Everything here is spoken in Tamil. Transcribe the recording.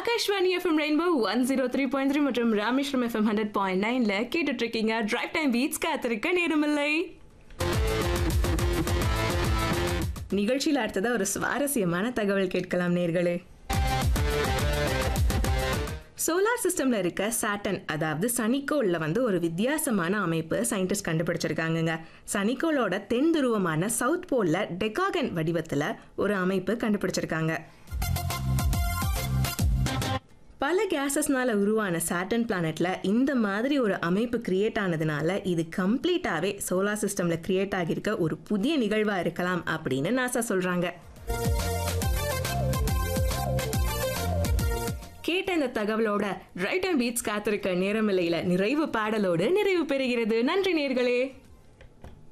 Akashvani FM rainbow one zero three point three மற்றும் ராமேஸ்வரம் எஃப்எம் ஹண்ட்ரட் பாயிண்ட் நைன்ல கேட்டுட்டு இருக்கீங்க டிரைவ் டைம் பீட்ஸ் காத்திருக்க நேரமில்லை நிகழ்ச்சியில் அடுத்ததா ஒரு சுவாரஸ்யமான தகவல் கேட்கலாம் நேர்களே சோலார் சிஸ்டம்ல இருக்க சாட்டன் அதாவது சனிக்கோள்ல வந்து ஒரு வித்தியாசமான அமைப்பு சயின்டிஸ்ட் கண்டுபிடிச்சிருக்காங்கங்க சனிக்கோளோட தென் துருவமான சவுத் போல்ல டெகாகன் வடிவத்துல ஒரு அமைப்பு கண்டுபிடிச்சிருக்காங்க பல கேசஸ்னால உருவான சாட்டன் பிளானட்ல இந்த மாதிரி ஒரு அமைப்பு கிரியேட் ஆனதுனால இது கம்ப்ளீட்டாவே சோலார் சிஸ்டம்ல கிரியேட் ஆகியிருக்க ஒரு புதிய நிகழ்வா இருக்கலாம் அப்படின்னு நாசா சொல்றாங்க கேட்ட இந்த தகவலோட ரைட் அண்ட் பீட்ஸ் காத்திருக்க நேரமில்லையில நிறைவு பாடலோடு நிறைவு பெறுகிறது நன்றி நேர்களே